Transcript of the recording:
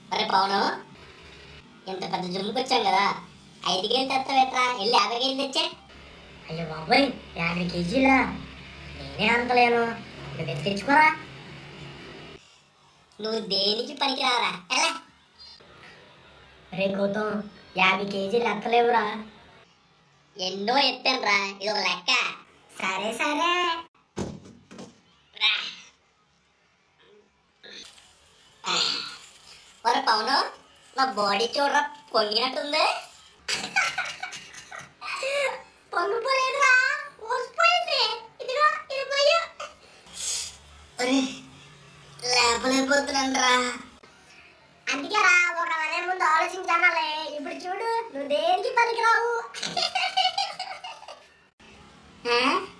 అరే పవను ఇంత పెద్ద జిమ్కి వచ్చాం కదా ఐదు కేజీలు తెస్తావేట్రా వెళ్ళి యాభై కేజీలు తెచ్చే అయ్యో బాబాయ్ యాభై కేజీలా నేనే అంతలేను నువ్వు ఎత్తి తెచ్చుకోరా నువ్వు దేనికి పనికిరారా ఎలా రే గౌతమ్ యాభై కేజీలు ఎత్తలేవురా ఎన్నో ఎత్తాను రా ఇది ఒక లెక్క సరే సరే రా. ఒరే పవను నా బాడీ చూడరా పొంగినట్టుంది పొంగిపోలేదురా ఊసిపోయింది ఇదిగో ఇది పోయు ఒరే లేపలేకపోతున్నాను రా అందుకే రా ఒక అనే ముందు ఆలోచించాలే ఇప్పుడు చూడు నువ్వు దేనికి పనికిరావు ఆ?